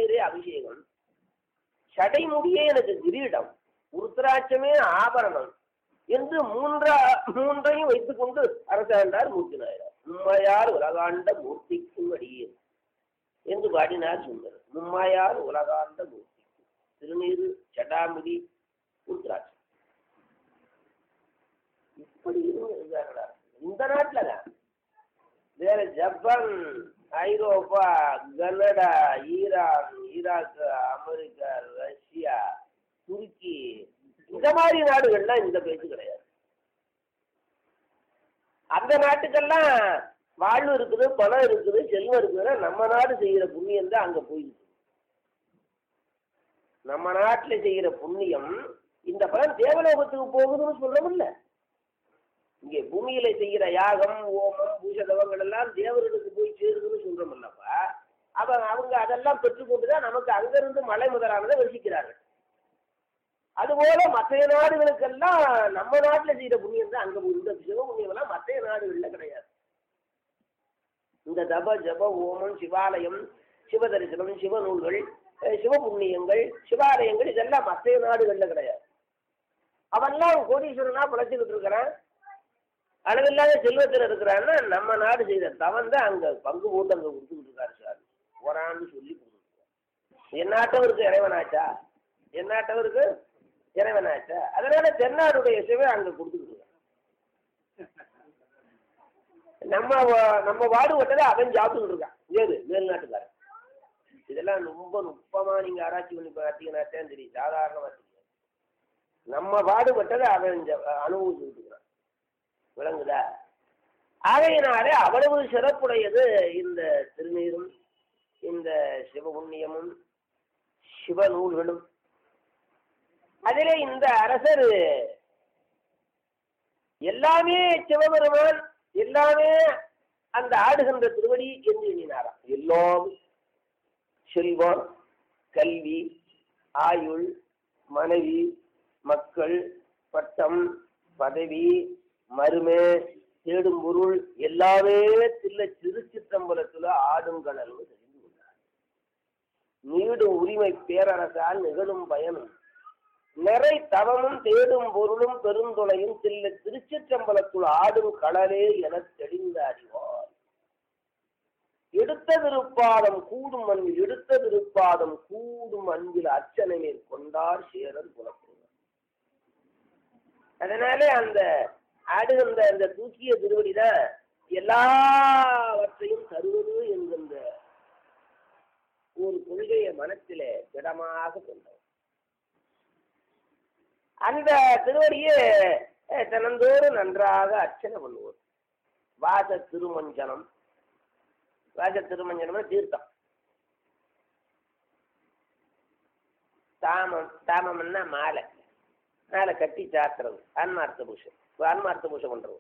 திருநீரே அபிஷேகம் சடைமுடியே எனக்கு கிரீடம் உருத்திராட்சமே ஆபரணம் என்று மூன்றா மூன்றையும் வைத்துக் கொண்டு அரசாண்டார் மூர்த்தி நாயனார் மும்மையார் உலகாண்ட மூர்த்திக்கும் அடியே என்று பாடினார் சுந்தர் மும்மையார் உலகாண்ட மூர்த்தி திருநீரு சடாமுடி உருத்திராட்சம் இப்படி இருந்தார்களா இந்த நாட்டுல தான் வேற ஜப்பான் ஐரோப்பா Canada Iran Iraq America Russia துருக்கி இந்த மாதிரி நாடுகள்லாம் இந்த பேச்சு கிடையாது அந்த நாட்டுக்கெல்லாம் வாழ்வு இருக்குது பணம் இருக்குது செல்வம் இருக்குதுன்னா நம்ம நாடு செய்கிற புண்ணியம் தான் அங்க போயிருக்கு நம்ம நாட்டுல செய்கிற புண்ணியம் இந்த பலன் தேவலோகத்துக்கு போகுதுன்னு சொல்றோம்ல இங்கே பூமியில செய்கிற யாகம் ஓமம் பூஷதவங்கள் எல்லாம் தேவர்களுக்கு போய் சேருதுன்னு சொல்றோம்லப்பா அவ அவங்க அதெல்லாம் பெற்றுக்கொண்டு தான் நமக்கு அங்கிருந்து மலை முதலானதை வசிக்கிறார்கள் அதுபோல மற்ற நாடுகளுக்கெல்லாம் நம்ம நாட்டுல செய்யற புண்ணியம் தான் அங்க போகுது. இந்த சிவ புண்ணியம் எல்லாம் மற்ற நாடுகள்ல கிடையாது இந்த தப ஜப ஓமம் சிவாலயம் சிவதரிசனம் சிவநூல்கள் அஹ் சிவபுண்ணியங்கள் சிவாலயங்கள் இதெல்லாம் மற்ற நாடுகள்ல கிடையாது அவெல்லாம் கோடீஸ்வரனா பிழைச்சிக்கிட்டு இருக்கிறான் அளவில்லாத செல்வத்தில் இருக்கிறான்னா நம்ம நாடு செய்த தவன் தான் அங்க பங்கு போட்டு அங்க கொடுத்துக்கிட்டு இருக்காரு சார் போறான்னு சொல்லி கொடுத்துருக்காரு எந்நாட்டவருக்கு இறைவனாச்சா எந்நாட்டவருக்கு இறைவனாச்சா அதனால தென்னாடுடைய சிவை அங்க கொடுத்துக்கிட்டு இருக்கான் நம்ம வா- நம்ம வாடுபட்டதை அவன் சாப்பிட்டுக்கிட்டு இருக்கான் ஏது மேல்நாட்டுக்காரன் இதெல்லாம் ரொம்ப நுட்பமா நீங்க ஆராய்ச்சி பண்ணி பார்த்தீங்கன்னா தான் தெரியும் சாதாரணமா தெரியும் நம்ம பாடுபட்டதை அவன் ஜ- அனுபவிச்சுக்கிட்டு இருக்கிறான் விளங்குதா ஆகையினாலே அவ்வளவு சிறப்புடையது இந்த திருநீரும் இந்த சிவபுண்ணியமும் சிவநூல்களும் அதிலே இந்த அரசர் எல்லாமே சிவபெருமான் எல்லாமே அந்த ஆடுகின்ற திருவடி என்று எண்ணினாராம் எல்லாம் செல்வம் கல்வி ஆயுள் மனைவி மக்கள் பட்டம் பதவி மருமே தேடும் பொருள் எல்லாமே தில்ல திருச்சிற்றம்பலத்துல ஆடுங்கடல்னு தெரிந்து கொண்டார் நீடும் உரிமை பேரரசால் நிகழும் பயனும் நிறை தவமும் தேடும் பொருளும் பெருந்துணையும் தில்ல திருச்சிற்றம்பலத்துள் ஆடும் கடலே எனத் தெளிந்த அறிவார் எடுத்த திருப்பாதம் கூடும் அன்பில் எடுத்த திருப்பாதம் கூடும் அன்பில் அர்ச்சனை மேற்கொண்டார் சேரர் புலப்படுவார் அதனாலே அந்த ஆடுகின்ற அந்த தூக்கிய திருவடிதான் எல்லாவற்றையும் தருவது என்கின்ற ஒரு கொள்கையை மனத்திலே திடமாக கொண்டவர் அந்த திருவடியை அஹ், தினந்தோறும் நன்றாக அர்ச்சனை பண்ணுவோம் வாச திருமஞ்சனம் வாச திருமஞ்சனம்னா தீர்த்தம் தாமம் தாமம்னா மாலை மாலை கட்டி சாத்துறது ஆன்மார்த்த பூஷை ஆன்மார்த்த பூஷை பண்றது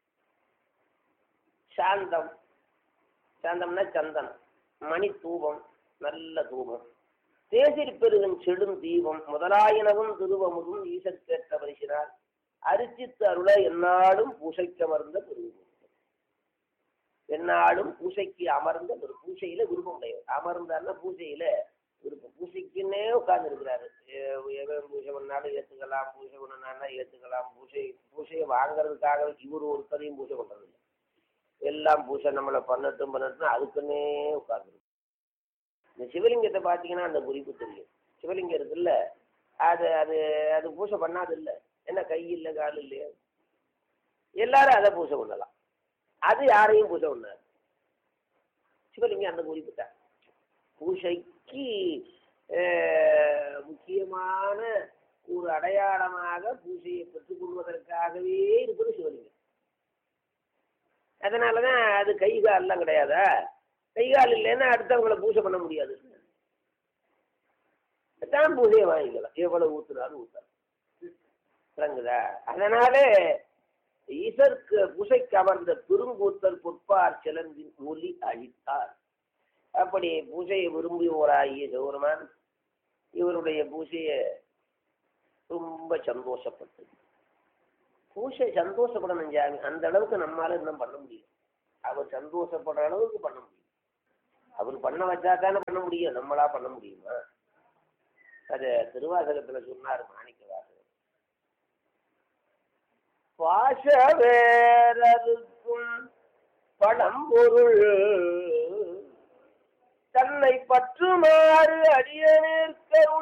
சாந்தம் சாந்தம்னா சந்தனம் மணி தூபம் நல்ல தூபம் தேசில் பெருகும் செடும் தீபம் முதலாயினவும் திருவமுதும் ஈசற்கேற்ற பரிசினார் அரிசித்து அருள எந்நாளும் பூசைக்கமர்ந்த பெருகும் எந்நாளும் பூசைக்கு அமர்ந்த பெரு பூசையில விருப்பம் உடையவர் அமர்ந்தார்னா பூசையில விருப்பம் பூசைக்குன்னே உட்கார்ந்து இருக்கிறாரு எவன் பூஜை பண்ணாலும் ஏத்துக்கலாம் பூஜை பண்ணனா ஏத்துக்கலாம் பூஜை பூஜையை வாங்குறதுக்காக இவர் ஒருத்தரையும் பூஜை பண்றது இல்லை எல்லாம் பூஜை நம்மளை பண்ணட்டும் பண்ணட்டும் அதுக்குன்னே உட்கார்ந்து இந்த சிவலிங்கத்தை பார்த்தீங்கன்னா அந்த குறிப்பு தெரியும் சிவலிங்கம் இருக்குல்ல அது அது அது பூஜை பண்ணாது இல்லை என்ன கை இல்லை கால் இல்லையா எல்லாரும் அதை பூஜை பண்ணலாம் அது யாரையும் பூஜை பண்ணாது சிவலிங்கம் அந்த குறிப்பு தான் பூஜைக்கு அஹ், முக்கியமான ஒரு அடையாளமாக பூஜையை பெற்றுக்கொள்வதற்காகவே இருப்பது சிவலிங்கம் அதனால தான் அது கை கால்லாம் கிடையாதா கை கால் இல்லைன்னா அடுத்தவங்களை பூஜை பண்ண முடியாது தான் பூஜையை வாங்கிக்கலாம் எவ்வளவு ஊத்துனாலும் ஊத்தலாம் விளங்குதா அதனாலே ஈசருக்கு பூசைக்கு அமர்ந்த பெருங்கூத்தல் பொற்பார் சிலந்தின் ஒலி அழித்தார் அப்படி பூஜையை விரும்புவோராகிய சிவருமான் இவருடைய பூஜையை ரொம்ப சந்தோஷப்பட்டு பூஜை சந்தோஷப்படணும் சாமி அந்த அளவுக்கு நம்மால இன்னும் பண்ண முடியும் அவர் சந்தோஷப்படுற அளவுக்கு பண்ண முடியும் அவர் பண்ண வச்சா தானே பண்ண முடியும் நம்மளா பண்ண முடியுமா அது திருவாசகத்துல சொன்னார் மாணிக்க வாசகர் பாச வேறருக்கும் பழம்பொருள் தன்னை பற்றுமாறு அடியனேற்கருளி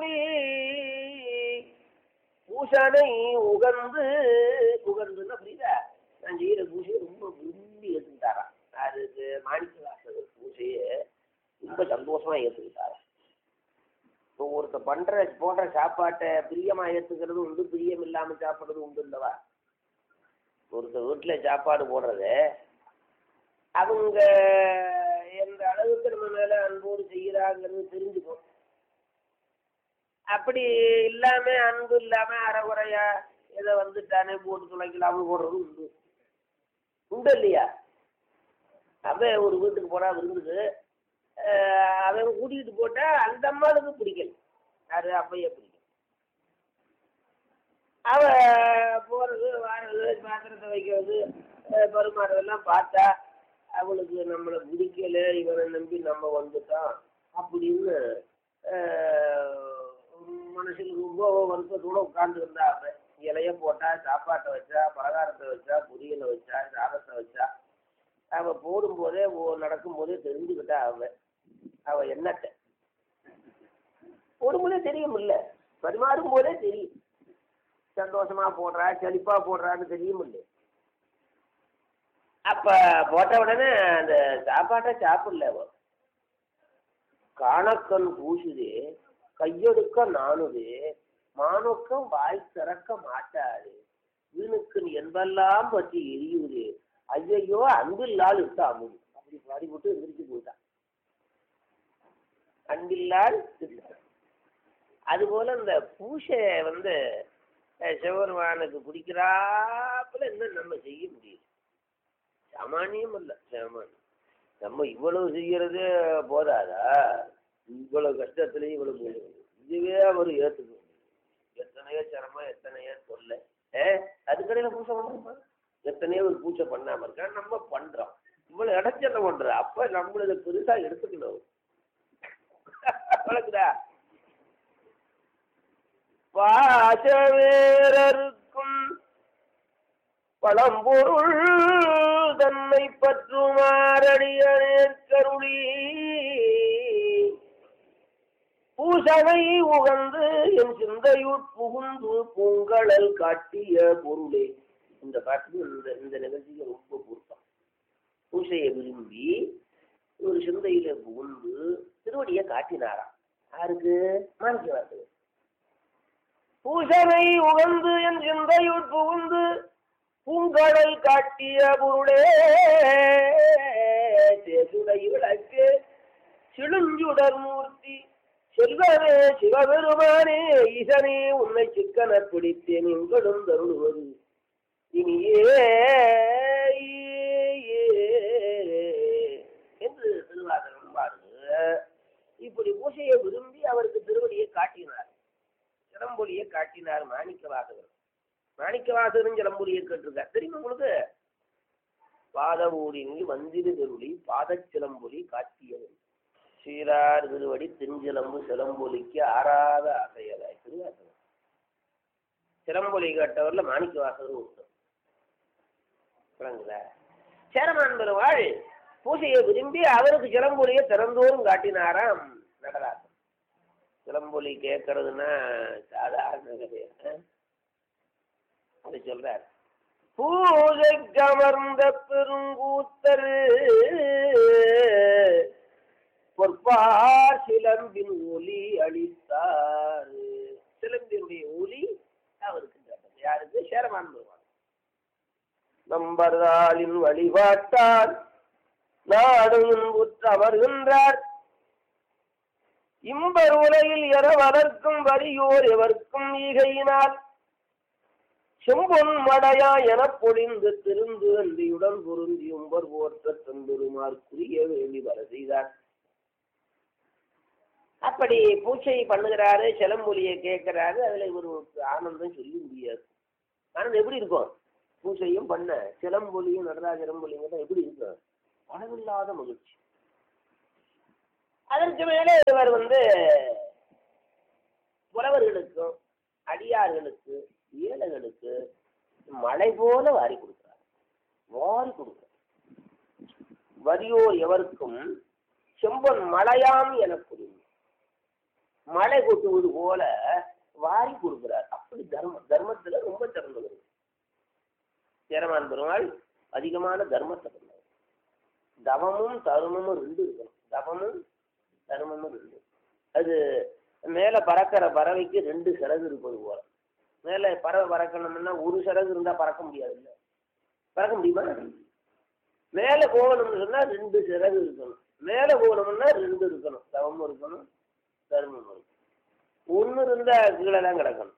பூசனை உகந்து உகந்துன்னா புரியுதா நான் செய்யற பூசையை ரொம்ப விரும்பி ஏற்றுக்கிட்டாராம் அதுக்கு மாணிக்க வாசகர் பூசையை ரொம்ப சந்தோஷமா ஏற்றுக்கிட்டாராம் இப்போ ஒருத்தர் பண்ற போடுற சாப்பாட்டை பிரியமா ஏத்துக்கிறது உண்டு பிரியம் இல்லாம சாப்பிடுறது உண்டு இல்லவா ஒருத்தர் வீட்டுல சாப்பாடு போடுறது அவங்க எந்த அளவுக்கு நம்ம மேல அன்போடு செய்யறாங்கிறது தெரிஞ்சுக்கும் அப்படி இல்லாம அன்பு இல்லாம அறகுறையா ஏதோ வந்துட்டானே போட்டு துளைக்கலாம்னு போடுறது உண்டு உண்டு இல்லையா அவன் ஒரு வீட்டுக்கு போனா விருந்துக்கு அஹ் அவன் கூட்டிகிட்டு போட்டா அந்த அம்மாளுக்கு பிடிக்கல யாரு அப்பைய பிடிக்கும் அவ போறது வாரது பாத்திரத்தை வைக்கிறது அஹ் பரிமாறதெல்லாம் பார்த்தா அவளுக்கு நம்மளை பிடிக்கல இவனை நம்பி நம்ம வந்துட்டோம் அப்படின்னு அஹ், மனசுல ரொம்ப வருத்தத்தோட உட்கார்ந்து இருந்தா அவ இலைய போட்டா சாப்பாட்டை வச்சா பலகாரத்தை வச்சா பொரியலை வச்சா சாதத்தை வச்சா அவ போடும்போதே ஓ- நடக்கும்போதே தெரிஞ்சுக்கிட்டா அவ அவ என்னட்ட போடும்போதே தெரியும் இல்ல பரிமாறும் போதே தெரியும் சந்தோஷமா போடுறா செழிப்பா போடுறான்னு தெரியும் இல்லை அப்ப போட்ட உடனே அந்த சாப்பாட்டை சாப்பிடல அவ காணக்கண் பூசுதே கையெடுக்க நானுதே மானுக்கம் வாய் திறக்க மாட்டாது வீணுக்கு என்பெல்லாம் பற்றி எரியுதே ஐயையோ அன்பில்லால் இருக்க அமுது அப்படி பாடி போட்டு எந்திரிச்சு போயிட்டான் அன்பில்லால் இருக்க. அதுபோல இந்த பூசை வந்து அஹ், சிவபெருமானுக்கு பிடிக்கிறாப்புல இன்னும் நம்ம செய்ய முடியும் சாமானியம் இல்ல சாமானியம் நம்ம இவ்வளவு செய்யறது போதாதா இவ்வளவு கஷ்டத்துலயும் இவ்வளவு செய்யறது. இதுவே அவர் ஏத்துக்க எத்தனையோ சிரமம் எத்தனையோ தொல்லை ஏ அதுக்கடையில பூசை பண்றோமா எத்தனையோ ஒரு பூஜை பண்ணாம இருக்கா நம்ம பண்றோம் இவ்வளவு இடைச்சல பண்றோம் அப்ப நம்மளத பெருசா எடுத்துக்கணும் வழக்குதா பாசவேரருக்கும் பழம்பொருள் தன்னை பற்றுமாறடியனேற் கருளி பூசனை உகந்து என் சிந்தையுட் புகுந்து பூங்கழல் காட்டிய பொருளே இந்த பாட்டுக்கு இந்த இந்த நிகழ்ச்சிக்கு ரொம்ப பொருத்தம் பூசையை விரும்பி ஒரு சிந்தையில புகுந்து திருவடியை காட்டினாராம் யாருக்கு மாணிக்க பூசனை உகந்து என் சிந்தையுட் புகுந்து பூங்கடல் காட்டிய பொருளே தேசுடை விளக்கு சிழுஞ்சுடர் மூர்த்தி செல்வமே சிவபெருமானே ஈசனே உன்னை சிக்கன பிடித்தேன் எங்களும் தருளுவது இனியே என்று திருவாசகம் பாருங்க இப்படி பூசையை விரும்பி அவருக்கு திருவடியை காட்டினார் சிலம்பொலியை காட்டினார் மாணிக்க வாசகர் மாணிக்க வாசகரும் சிலம்பொலியை கேட்டிருக்கார் தெரியுமா உங்களுக்கு பாதவூரினில் வந்திரு திருளி பாதச்சிலம்பொலி காட்டியவன் சீரார் திருவடி திருஞ்சிலம்பு சிலம்பொலிக்கு ஆறாத அசையலாய் திருவாசகம் சிலம்பொலி கேட்டவர்ல மாணிக்க வாசகரும் உண்டு விளங்குதா சேரமான் பெருவாள் பூசையை விரும்பி அவருக்கு சிலம்பொலியை திறந்தோறும் காட்டினாராம் நடராசன் சிலம்பொலி கேட்கறதுன்னா சாதாரண கிடையாது அது சொல்றார் பூஜைக்கு அமர்ந்த பெருங்கூத்தர் பொற்பார் சிலம்பின் ஒலி அளித்தார் சிலம்பினுடைய ஒலி அவருக்கு கேட்டது யாருக்கு சேரமான் பெருமாள் நம்பர்தாளின் வழிபாட்டார் நாடும் இன்புற்று அமர்கின்றார் இம்பர் உலகில் என வளர்க்கும் வரியோர் எவர்க்கும் ஈகையினால் செம்பொன் மடையா எனப் பொழிந்து திருந்து அன்றியுடன் பொருந்தி உம்பர் போற்ற தந்துருமார் குறிய வேண்டி வர செய்தார் அப்படி பூச்சை பண்ணுகிறாரு சிலம்பொலியை கேட்கிறாரு அதுல இவருக்கு ஆனந்தம் சொல்லி முடியாது ஆனந்தம் எப்படி இருக்கும் பூசையும் பண்ண சிலம்பொலியும் நடராஜ சிலம்பொலியும் தான் எப்படி இருக்கும் அளவில்லாத மகிழ்ச்சி அதற்கு மேலே இவர் வந்து புலவர்களுக்கும் அடியார்களுக்கு ஏழைகளுக்கு மழை போல வாரி கொடுக்கிறார் வாரி கொடுக்கிறார் வரியோர் எவருக்கும் செம்பன் மழையாம் என புரியும் மழை கொட்டுவது போல வாரி கொடுக்கிறார் அப்படி தர்மம் தர்மத்துல ரொம்ப சிறந்தவர் சேரமான் பெருமாள் அதிகமான தர்மத்தை பண்ணவர் தவமும் தருமமும் ரெண்டு இருக்கணும் தவமும் தருமமும் ரெண்டு அது மேலே பறக்கிற பறவைக்கு ரெண்டு சிறகு இருப்பது போல மேலே பறவை பறக்கணும்னா ஒரு சிறகு இருந்தால் பறக்க முடியாது இல்லை பறக்க முடியுமா மேலே போகணும்னு சொன்னால் ரெண்டு சிறகு இருக்கணும் மேலே போகணும்னா ரெண்டு இருக்கணும் தவமும் இருக்கணும் தர்மமும் இருக்கணும் ஒன்று இருந்தால் கீழே தான் கிடக்கணும்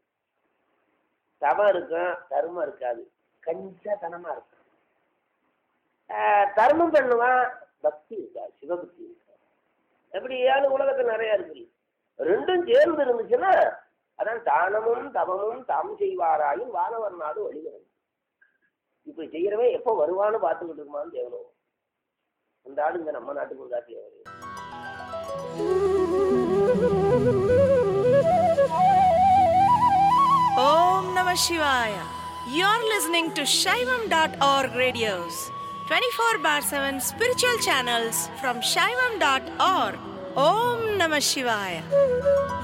தவம் இருக்கும் தர்மம் இருக்காது கஞ்சத்தனமாக இருக்கும் ஆஹ் தர்மம் பண்ணுவான் பக்தி இருக்காது சிவபக்தி இருக்காது எப்படியாவது உலகத்தில் நிறைய இருக்கு ரெண்டும் சேர்ந்து இருந்துச்சுன்னா அதான் தானமும் தவமும் தாம் செய்வாராயும் வானவர் நாடு வழிகிறது இப்படி செய்யறவன் எப்போ வருவான்னு பார்த்துக்கிட்டு இருக்குமான்னு தேவனும் அந்த ஆளு இங்க நம்ம நாட்டுக்கு வந்தாச்சு அவரு Om Namah Shivaya. You're listening to Shaivam.org radios, 24 bar 7 spiritual channels from Shaivam.org. Om Namah Shivaya.